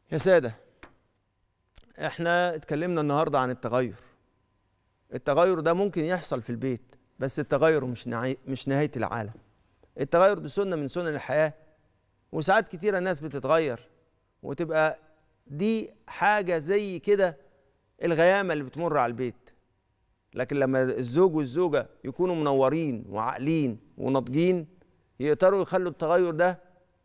يا سادة احنا اتكلمنا النهاردة عن التغير التغير ده ممكن يحصل في البيت بس التغير مش نعي... مش نهاية العالم التغير دي سنة من سنن الحياة وساعات كتيرة الناس بتتغير وتبقى دي حاجة زي كده الغيامة اللي بتمر على البيت لكن لما الزوج والزوجة يكونوا منورين وعاقلين وناضجين يقدروا يخلوا التغير ده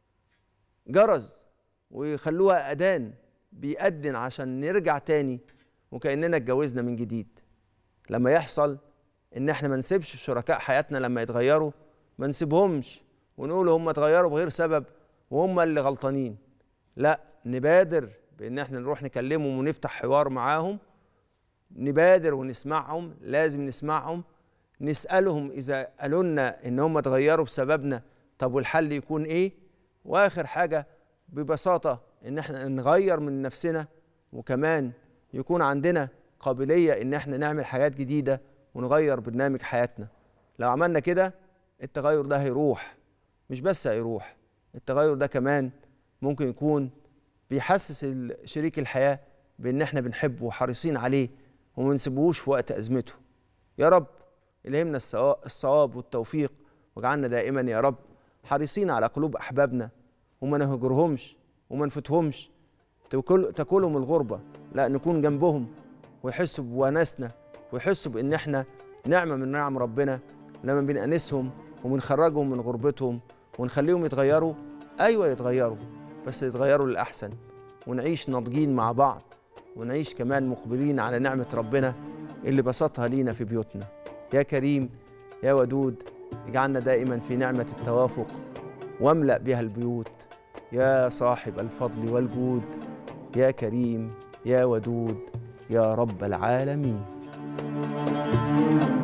جرز ويخلوها أذان بيأذن عشان نرجع تاني وكأننا اتجوزنا من جديد لما يحصل إن احنا ما نسيبش شركاء حياتنا لما يتغيروا ما نسيبهمش ونقول هم اتغيروا بغير سبب وهم اللي غلطانين لا نبادر بإن احنا نروح نكلمهم ونفتح حوار معاهم نبادر ونسمعهم لازم نسمعهم نسألهم إذا قالوا لنا إن هم اتغيروا بسببنا طب والحل يكون إيه وآخر حاجة ببساطة إن احنا نغير من نفسنا وكمان يكون عندنا قابلية إن احنا نعمل حاجات جديدة ونغير برنامج حياتنا لو عملنا كده التغير ده هيروح مش بس هيروح التغير ده كمان ممكن يكون بيحسس شريك الحياة بإن احنا بنحبه وحريصين عليه وما نسيبوهوش في وقت أزمته يا رب إلهمنا الصواب والتوفيق واجعلنا دائما يا رب حريصين على قلوب أحبابنا وما نهجرهمش وما نفتهمش تاكلهم الغربة لا نكون جنبهم ويحسوا بوناسنا ويحسوا بإن احنا نعمة من نعم ربنا لما بنأنسهم وبنخرجهم من غربتهم ونخليهم يتغيروا أيوة يتغيروا بس يتغيروا للأحسن ونعيش ناضجين مع بعض ونعيش كمان مقبلين على نعمة ربنا اللي بسطها لينا في بيوتنا يا كريم يا ودود اجعلنا دائما في نعمة التوافق واملأ بها البيوت يا صاحب الفضل والجود يا كريم يا ودود يا رب العالمين